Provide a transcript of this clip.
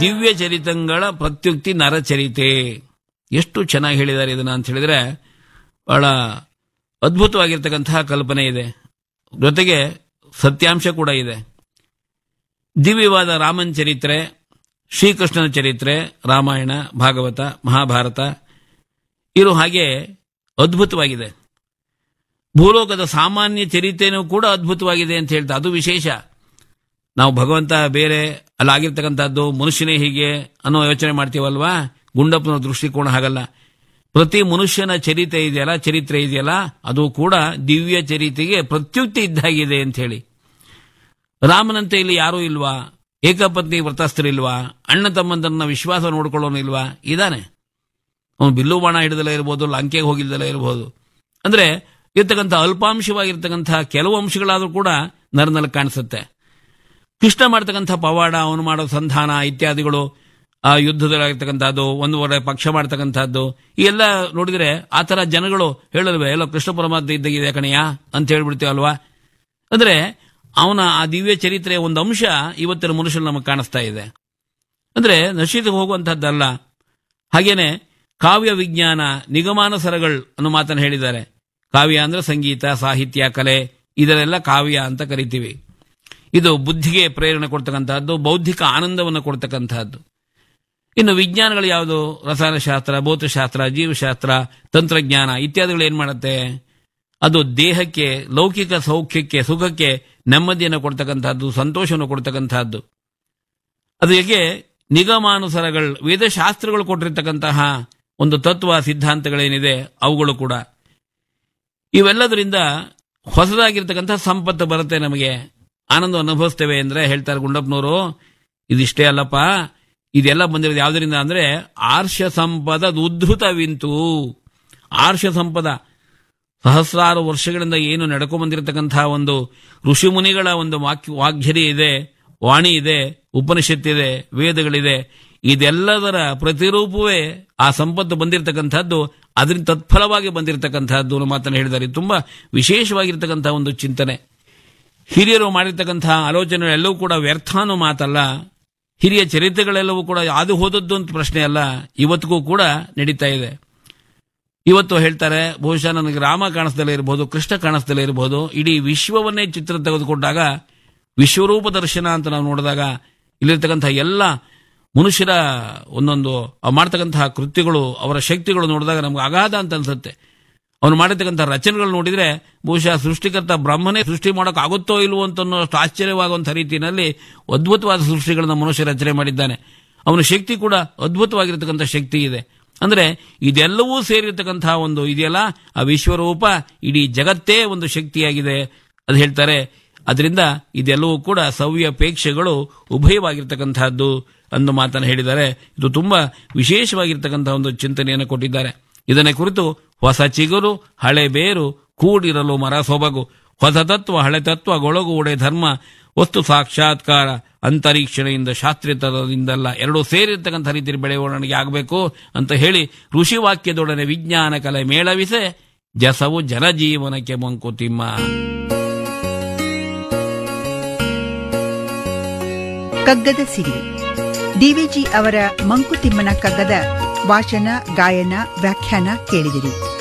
ದಿವ್ಯ ಚರಿತಂಗಳ ಪ್ರತ್ಯುಕ್ತಿ ನರಚರಿತೆ ಎಷ್ಟು ಚೆನ್ನಾಗಿ ಹೇಳಿದ್ದಾರೆ ಇದನ್ನ ಅಂತ ಹೇಳಿದ್ರೆ ಬಹಳ ಅದ್ಭುತವಾಗಿರ್ತಕ್ಕಂತಹ ಕಲ್ಪನೆ ಇದೆ ಜೊತೆಗೆ ಸತ್ಯಾಂಶ ಕೂಡ ಇದೆ ದಿವ್ಯವಾದ ರಾಮನ್ ಚರಿತ್ರೆ ಶ್ರೀಕೃಷ್ಣನ ಚರಿತ್ರೆ ರಾಮಾಯಣ ಭಾಗವತ ಮಹಾಭಾರತ ಇರು ಹಾಗೆ ಅದ್ಭುತವಾಗಿದೆ ಭೂಲೋಕದ ಸಾಮಾನ್ಯ ಚರಿತ್ರೆನೂ ಕೂಡ ಅದ್ಭುತವಾಗಿದೆ ಅಂತ ಹೇಳ್ತಾ ಅದು ವಿಶೇಷ ನಾವು ಭಗವಂತ ಬೇರೆ ಅಲ್ಲಾಗಿರ್ತಕ್ಕಂಥದ್ದು ಮನುಷ್ಯನೇ ಹೀಗೆ ಅನ್ನೋ ಯೋಚನೆ ಮಾಡ್ತೀವಲ್ವಾ ಗುಂಡಪ್ಪನ ದೃಷ್ಟಿಕೋನ ಹಾಗಲ್ಲ ಪ್ರತಿ ಮನುಷ್ಯನ ಚರಿತ್ರೆ ಇದೆಯಲ್ಲ ಚರಿತ್ರೆ ಇದೆಯಲ್ಲ ಅದು ಕೂಡ ದಿವ್ಯ ಚರಿತೆಗೆ ಪ್ರತ್ಯುಕ್ತಿ ಇದ್ದಾಗಿದೆ ಅಂತ ಹೇಳಿ ರಾಮನಂತೆ ಇಲ್ಲಿ ಯಾರೂ ಇಲ್ವಾ ಏಕಪತ್ನಿ ವ್ರತಸ್ಥರಿಲ್ವಾ ಅಣ್ಣ ತಮ್ಮಂದನ್ನ ವಿಶ್ವಾಸ ನೋಡ್ಕೊಳ್ಳೋನು ಇಲ್ವಾ ಇದಾನೆ ಅವನು ಬಿಲ್ಲು ಬಾಣ ಹಿಡಿದಲೇ ಇರ್ಬೋದು ಲಂಕೆಗೆ ಹೋಗಿಲ್ದಲೇ ಇರಬಹುದು ಅಂದ್ರೆ ಇರ್ತಕ್ಕಂಥ ಅಲ್ಪಾಂಶವಾಗಿರ್ತಕ್ಕಂಥ ಕೆಲವು ಅಂಶಗಳಾದ್ರೂ ಕೂಡ ನರನಲ್ಲಿ ಕಾಣಿಸುತ್ತೆ ಕೃಷ್ಣ ಮಾಡ್ತಕ್ಕಂಥ ಪವಾಡ ಅವನು ಮಾಡೋ ಸಂಧಾನ ಇತ್ಯಾದಿಗಳು ಆ ಯುದ್ಧದಲ್ಲಾಗಿರ್ತಕ್ಕಂಥದ್ದು ಒಂದೂವರೆ ಪಕ್ಷ ಮಾಡ್ತಕ್ಕಂಥದ್ದು ಈ ಎಲ್ಲ ನೋಡಿದ್ರೆ ಆ ತರ ಜನಗಳು ಹೇಳಲ್ವೇ ಎಲ್ಲ ಕೃಷ್ಣ ಪರಮಾತ್ಮ ಇದ್ದಾಗಿದೆ ಕಣಯ್ಯ ಅಂತ ಹೇಳ್ಬಿಡ್ತೀವಲ್ವಾ ಅಂದ್ರೆ ಅವನ ಆ ದಿವ್ಯ ಚರಿತ್ರೆಯ ಒಂದು ಅಂಶ ಇವತ್ತಿನ ಮನುಷ್ಯರು ನಮಗೆ ಕಾಣಿಸ್ತಾ ಇದೆ ಅಂದ್ರೆ ನಶೀತಿಗೆ ಹೋಗುವಂತಹದ್ದಲ್ಲ ಹಾಗೇನೆ ಕಾವ್ಯ ವಿಜ್ಞಾನ ನಿಗಮಾನುಸರಗಳು ಅನ್ನೋ ಮಾತನ್ನು ಹೇಳಿದ್ದಾರೆ ಕಾವ್ಯ ಅಂದ್ರೆ ಸಂಗೀತ ಸಾಹಿತ್ಯ ಕಲೆ ಇದರೆಲ್ಲ ಕಾವ್ಯ ಅಂತ ಕರಿತೀವಿ ಇದು ಬುದ್ಧಿಗೆ ಪ್ರೇರಣೆ ಕೊಡ್ತಕ್ಕಂತಹದ್ದು ಬೌದ್ಧಿಕ ಆನಂದವನ್ನು ಕೊಡ್ತಕ್ಕಂತಹದ್ದು ಇನ್ನು ವಿಜ್ಞಾನಗಳು ಯಾವುದು ರಸಾಯನಶಾಸ್ತ್ರ ಭೌತಶಾಸ್ತ್ರ ಜೀವಶಾಸ್ತ್ರ ತಂತ್ರಜ್ಞಾನ ಇತ್ಯಾದಿಗಳು ಏನ್ ಮಾಡುತ್ತೆ ಅದು ದೇಹಕ್ಕೆ ಲೌಕಿಕ ಸೌಖ್ಯಕ್ಕೆ ಸುಖಕ್ಕೆ ನೆಮ್ಮದಿಯನ್ನು ಕೊಡ್ತಕ್ಕಂತಹದ್ದು ಸಂತೋಷವನ್ನು ಕೊಡ್ತಕ್ಕಂತಹದ್ದು ಅದು ಹೇಗೆ ನಿಗಮಾನುಸಾರಗಳು ವೇದಶಾಸ್ತ್ರಗಳು ಕೊಟ್ಟಿರ್ತಕ್ಕಂತಹ ಒಂದು ತತ್ವ ಸಿದ್ಧಾಂತಗಳೇನಿದೆ ಅವುಗಳು ಕೂಡ ಇವೆಲ್ಲದರಿಂದ ಹೊಸದಾಗಿರ್ತಕ್ಕಂಥ ಸಂಪತ್ತು ಬರುತ್ತೆ ನಮಗೆ ಆನಂದ ಅನುಭವಿಸ್ತೇವೆ ಅಂದ್ರೆ ಹೇಳ್ತಾರೆ ಗುಂಡಪ್ಪನವರು ಇದಿಷ್ಟೇ ಅಲ್ಲಪ್ಪ ಇದೆಲ್ಲ ಬಂದಿರೋದು ಯಾವ್ದರಿಂದ ಅಂದ್ರೆ ಆರ್ಷ ಸಂಪದ ಉದ್ಧೃತವಿಂತು ಆರ್ಷ ಸಂಪದ ಸಹಸ್ರಾರು ವರ್ಷಗಳಿಂದ ಏನು ನಡ್ಕೊಂಡ್ ಬಂದಿರತಕ್ಕಂತಹ ಒಂದು ಋಷಿ ಮುನಿಗಳ ಒಂದು ವಾಕ್ಯ ವಾಗ್ಝರಿ ಇದೆ ವಾಣಿ ಇದೆ ಉಪನಿಷತ್ತಿದೆ ವೇದಗಳಿದೆ ಇದೆಲ್ಲದರ ಪ್ರತಿರೂಪವೇ ಆ ಸಂಪತ್ತು ಬಂದಿರತಕ್ಕಂಥದ್ದು ಅದರಿಂದ ತತ್ಫಲವಾಗಿ ಬಂದಿರತಕ್ಕಂಥದ್ದು ಅನ್ನೋ ಮಾತನ್ನು ಹೇಳಿದ್ದಾರೆ ಇದು ತುಂಬಾ ವಿಶೇಷವಾಗಿರ್ತಕ್ಕಂತಹ ಒಂದು ಚಿಂತನೆ ಹಿರಿಯರು ಮಾಡಿರ್ತಕ್ಕಂತಹ ಆಲೋಚನೆಗಳೆಲ್ಲವೂ ಕೂಡ ವ್ಯರ್ಥ ಅನ್ನೋ ಮಾತಲ್ಲ ಹಿರಿಯ ಚರಿತ್ರೆಗಳೆಲ್ಲವೂ ಕೂಡ ಅದು ಹೋದದ್ದು ಅಂತ ಪ್ರಶ್ನೆ ಅಲ್ಲ ಇವತ್ತಿಗೂ ಕೂಡ ನಡೀತಾ ಇದೆ ಇವತ್ತು ಹೇಳ್ತಾರೆ ಬಹುಶಃ ನನಗೆ ರಾಮ ಕಾಣಿಸ್ದಲೇ ಇರಬಹುದು ಕೃಷ್ಣ ಕಾಣಿಸ್ದಲೇ ಇರಬಹುದು ಇಡೀ ವಿಶ್ವವನ್ನೇ ಚಿತ್ರ ತೆಗೆದುಕೊಂಡಾಗ ವಿಶ್ವರೂಪ ದರ್ಶನ ಅಂತ ನಾವು ನೋಡಿದಾಗ ಇಲ್ಲಿರ್ತಕ್ಕಂತಹ ಎಲ್ಲ ಮನುಷ್ಯರ ಒಂದೊಂದು ಅವ್ರು ಮಾಡ್ತಕ್ಕಂತಹ ಕೃತ್ಯಗಳು ಅವರ ಶಕ್ತಿಗಳು ನೋಡಿದಾಗ ನಮ್ಗೆ ಅಗಾಧ ಅಂತ ಅನ್ಸುತ್ತೆ ಅವನು ಮಾಡಿರ್ತಕ್ಕಂಥ ರಚನೆಗಳು ನೋಡಿದ್ರೆ ಬಹುಶಃ ಸೃಷ್ಟಿಕರ್ತ ಬ್ರಹ್ಮನೇ ಸೃಷ್ಟಿ ಮಾಡೋಕೆ ಆಗುತ್ತೋ ಇಲ್ವೋ ಅಂತ ಅನ್ನೋಷ್ಟು ಆಶ್ಚರ್ಯವಾಗುವಂಥ ರೀತಿಯಲ್ಲಿ ಅದ್ಭುತವಾದ ಸೃಷ್ಟಿಗಳನ್ನ ಮನುಷ್ಯ ರಚನೆ ಮಾಡಿದ್ದಾನೆ ಅವನ ಶಕ್ತಿ ಕೂಡ ಅದ್ಭುತವಾಗಿರ್ತಕ್ಕಂಥ ಶಕ್ತಿ ಇದೆ ಅಂದ್ರೆ ಇದೆಲ್ಲವೂ ಸೇರಿರ್ತಕ್ಕಂತಹ ಒಂದು ಇದೆಯಲ್ಲ ಆ ವಿಶ್ವರೂಪ ಇಡೀ ಜಗತ್ತೇ ಒಂದು ಶಕ್ತಿಯಾಗಿದೆ ಅದು ಹೇಳ್ತಾರೆ ಅದರಿಂದ ಇದೆಲ್ಲವೂ ಕೂಡ ಸವ್ಯಪೇಕ್ಷೆಗಳು ಉಭಯವಾಗಿರ್ತಕ್ಕಂತಹದ್ದು ಅಂದು ಮಾತನ್ನು ಹೇಳಿದ್ದಾರೆ ಇದು ತುಂಬಾ ವಿಶೇಷವಾಗಿರ್ತಕ್ಕಂತಹ ಒಂದು ಚಿಂತನೆಯನ್ನು ಕೊಟ್ಟಿದ್ದಾರೆ ಇದನ್ನ ಕುರಿತು ಹೊಸ ಚಿಗುರು ಹಳೆ ಬೇರು ಕೂಡಿರಲು ಮರ ಸೊಬಗು ಹೊಸ ತತ್ವ ಹಳೆ ತತ್ವ ಗೊಳಗು ಉಡೆ ಧರ್ಮ ವಸ್ತು ಸಾಕ್ಷಾತ್ಕಾರ ಅಂತರೀಕ್ಷಣೆಯಿಂದ ಶಾಸ್ತ್ರೀಯತರದಿಂದಲ್ಲ ಎರಡೂ ಸೇರಿರ್ತಕ್ಕಂಥ ರೀತಿಯಲ್ಲಿ ಬೆಳವಣಿಗೆ ಆಗಬೇಕು ಅಂತ ಹೇಳಿ ಋಷಿ ವಾಕ್ಯದೊಡನೆ ವಿಜ್ಞಾನ ಕಲೆ ಮೇಳವಿಸೆ ಜಸವು ಜನಜೀವನಕ್ಕೆ ಮಂಕುತಿಮ್ಮ ಕಗ್ಗದ ಸಿರಿ ಡಿವಿಜಿ ಅವರ ಮಂಕುತಿಮ್ಮನ ಕಗ್ಗದ ವಾಚನ ಗಾಯನ ವ್ಯಾಖ್ಯಾನ ಕೇಳಿದಿರಿ